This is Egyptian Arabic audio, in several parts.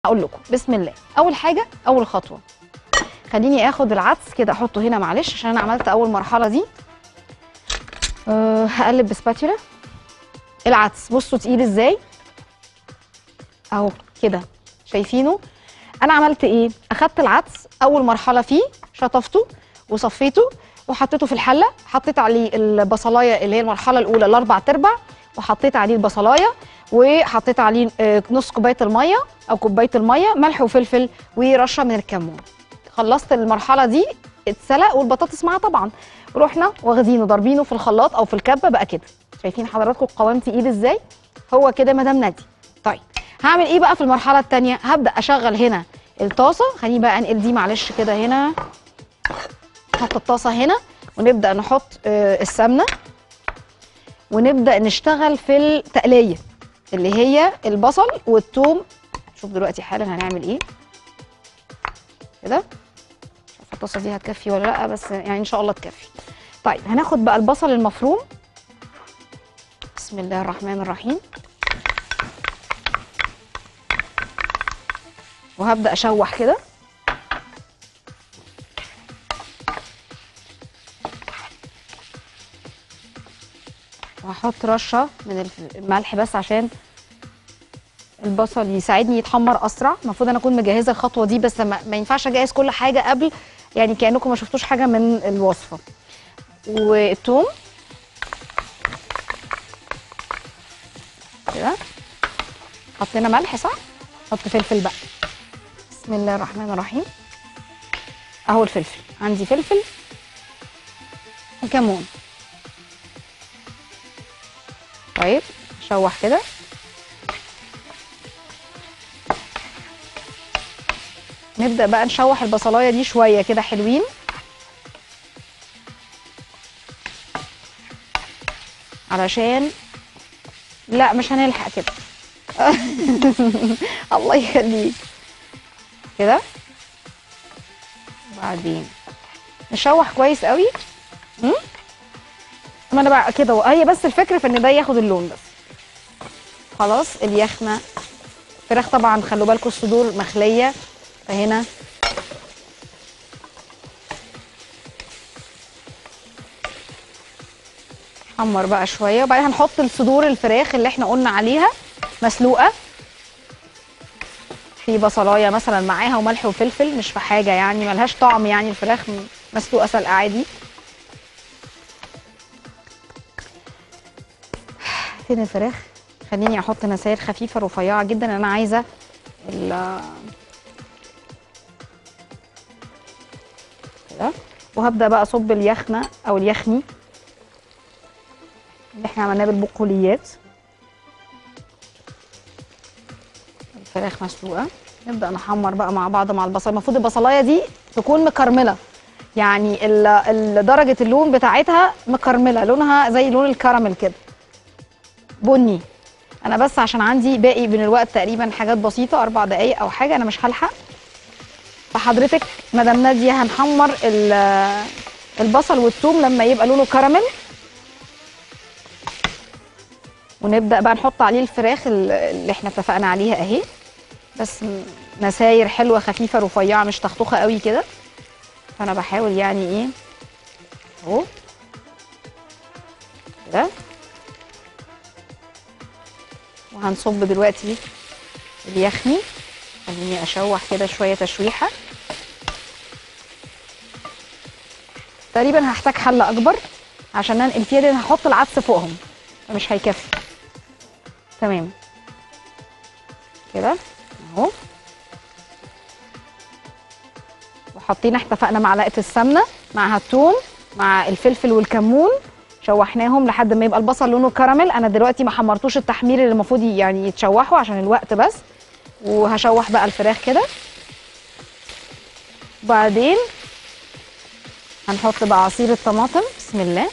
هقول لكم بسم الله اول حاجه اول خطوه خليني اخد العدس كده احطه هنا معلش عشان انا عملت اول مرحله دي أه هقلب بسباتولا العدس بصوا تقيل ازاي اهو كده شايفينه انا عملت ايه اخدت العدس اول مرحله فيه شطفته وصفيته وحطيته في الحله حطيت عليه البصلايه اللي هي المرحله الاولى الاربع تربع وحطيت عليه البصلايه وحطيت عليه آه، نص كوبايه الميه او كوبايه الميه ملح وفلفل ورشه من الكمون خلصت المرحله دي اتسلق والبطاطس معاه طبعا ورحنا واخدينه ضاربينه في الخلاط او في الكبه بقى كده شايفين حضراتكم القوام تقيل ازاي هو كده مدام نادي طيب هعمل ايه بقى في المرحله الثانيه هبدا اشغل هنا الطاسه خليني بقى انقل دي معلش كده هنا نحط الطاسه هنا ونبدا نحط آه، السمنه ونبدا نشتغل في التقليه اللي هي البصل والثوم شوف دلوقتي حالا هنعمل ايه كده مش عارفه الطاسه دي هتكفي ولا لا بس يعني ان شاء الله تكفي طيب هناخد بقى البصل المفروم بسم الله الرحمن الرحيم وهبدا اشوح كده وهحط رشه من الف- الملح بس عشان البصل يساعدني يتحمر اسرع المفروض انا اكون مجهزه الخطوه دي بس ما, ما ينفعش اجهز كل حاجه قبل يعني كانكم ما شفتوش حاجه من الوصفه والثوم كده حطينا ملح صح حط فلفل بقى بسم الله الرحمن الرحيم اهو الفلفل عندي فلفل وكمون طيب شوح كده نبدأ بقى نشوح البصلاية دي شوية كده حلوين علشان لا مش هنلحق كده الله يخليك كده وبعدين نشوح كويس قوي م? ما انا بقى كده هي بس الفكره في ان ده ياخد اللون بس خلاص اليخنه فراخ طبعا خلوا بالكم الصدور مخليه فهنا حمر بقى شويه وبعدين هنحط الصدور الفراخ اللي احنا قلنا عليها مسلوقه في بصلايه مثلا معاها وملح وفلفل مش في حاجه يعني ملهاش طعم يعني الفراخ م- مسلوقه سلقه عادي فين الفراخ خليني احط نساير خفيفه رفيعه جدا انا عايزه ال كده وهبدا بقى اصب اليخنه او اليخني اللي احنا عملناه بالبقوليات الفراخ مسلوقه نبدا نحمر بقى مع بعض مع البصل المفروض البصلايه دي تكون مكرمله يعني ال- ال- درجه اللون بتاعتها مكرمله لونها زي لون الكراميل كده بني انا بس عشان عندي باقي من الوقت تقريبا حاجات بسيطه اربع دقايق او حاجه انا مش هلحق فحضرتك مدام ناديه هنحمر ال- البصل والثوم لما يبقى لونه كراميل ونبدا بقى نحط عليه الفراخ ال- اللي احنا اتفقنا عليها اهي بس م- نساير حلوه خفيفه رفيعه مش تختخه قوي كده فانا بحاول يعني ايه اهو كده وهنصب دلوقتي اليخني خليني اشوح كده شويه تشويحه تقريبا هحتاج حله اكبر عشان انقل فيها لان هحط العدس فوقهم فمش هيكفي تمام كده اهو وحطينا اتفقنا معلقه السمنه معها الثوم مع الفلفل والكمون شوحناهم لحد ما يبقى البصل لونه كراميل انا دلوقتي ما حمرتوش التحمير اللي المفروض يعني يتشوحوا عشان الوقت بس وهشوح بقى الفراخ كده وبعدين هنحط بقى عصير الطماطم بسم الله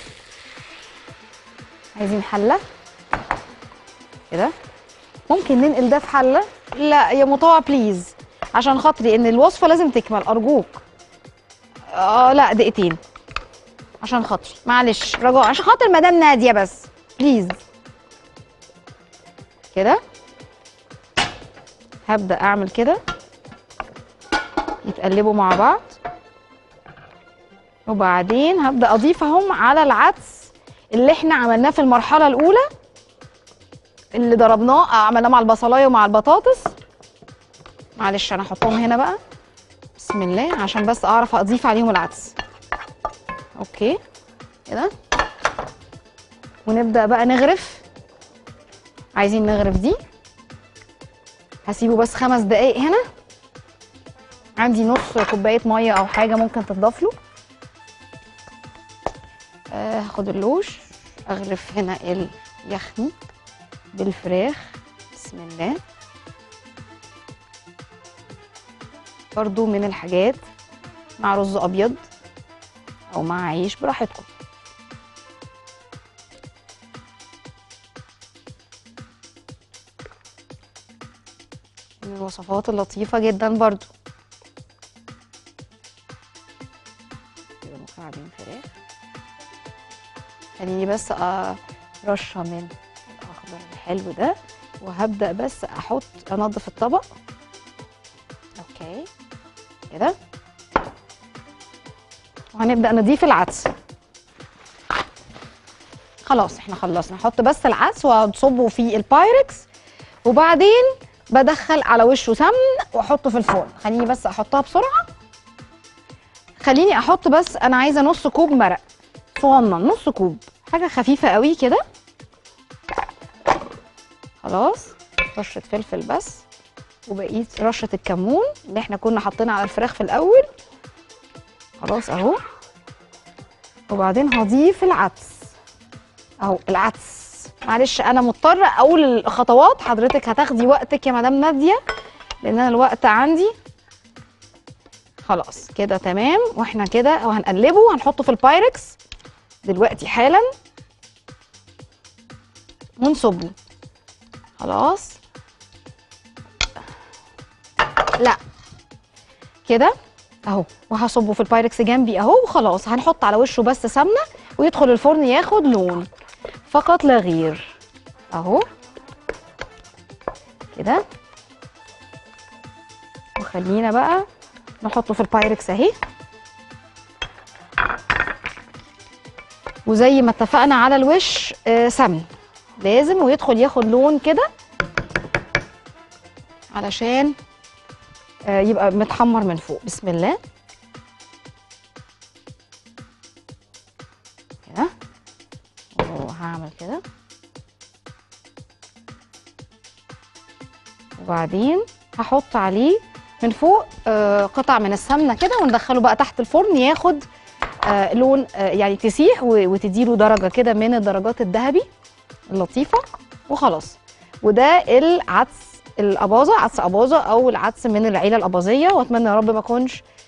عايزين حله كده ممكن ننقل ده في حله لا يا مطوع بليز عشان خاطري ان الوصفه لازم تكمل ارجوك اه لا دقيقتين عشان خاطري معلش رجاء عشان خاطر مدام ناديه بس بليز كده هبدا اعمل كده يتقلبوا مع بعض وبعدين هبدا اضيفهم على العدس اللي احنا عملناه في المرحله الاولى اللي ضربناه عملناه مع البصلايه ومع البطاطس معلش انا هحطهم هنا بقى بسم الله عشان بس اعرف اضيف عليهم العدس اوكي كده ونبدا بقى نغرف عايزين نغرف دي هسيبه بس خمس دقايق هنا عندي نص كوبايه ميه او حاجه ممكن تضاف له آه، هاخد اللوش اغرف هنا اليخني بالفراخ بسم الله برضو من الحاجات مع رز ابيض او مع عيش براحتكم من الوصفات اللطيفة جدا برضو كده مكعبين فراخ خليني بس أ- رشة من الأخضر الحلو ده وهبدأ بس أحط أنضف الطبق أوكي كده وهنبدأ نضيف العدس خلاص احنا خلصنا نحط بس العدس ونصبه في البايركس وبعدين بدخل على وشه سمن واحطه في الفرن خليني بس احطها بسرعه خليني احط بس انا عايزه نص كوب مرق صغنن نص كوب حاجه خفيفه قوي كده خلاص رشه فلفل بس وبقيت رشه الكمون اللي احنا كنا حاطينها على الفراخ في الاول خلاص اهو وبعدين هضيف العدس اهو العدس معلش انا مضطره اقول الخطوات حضرتك هتاخدي وقتك يا مدام ناديه لان انا الوقت عندي خلاص كده تمام واحنا كده وهنقلبه وهنحطه في البايركس دلوقتي حالا ونصبه خلاص لا كده اهو وهصبه في البايركس جنبي اهو وخلاص هنحط على وشه بس سمنه ويدخل الفرن ياخد لون فقط لا غير اهو كده وخلينا بقى نحطه في البايركس اهي وزي ما اتفقنا على الوش آه سمن لازم ويدخل ياخد لون كده علشان آه يبقى متحمر من فوق بسم الله كده وهعمل كده وبعدين هحط عليه من فوق آه، قطع من السمنه كده وندخله بقى تحت الفرن ياخد آه، لون آه، يعني تسيح و- وتديله درجه كده من الدرجات الذهبي اللطيفه وخلاص وده العدس الاباظه عدس اباظه او العدس من العيله الاباظيه واتمنى يا رب ما اكونش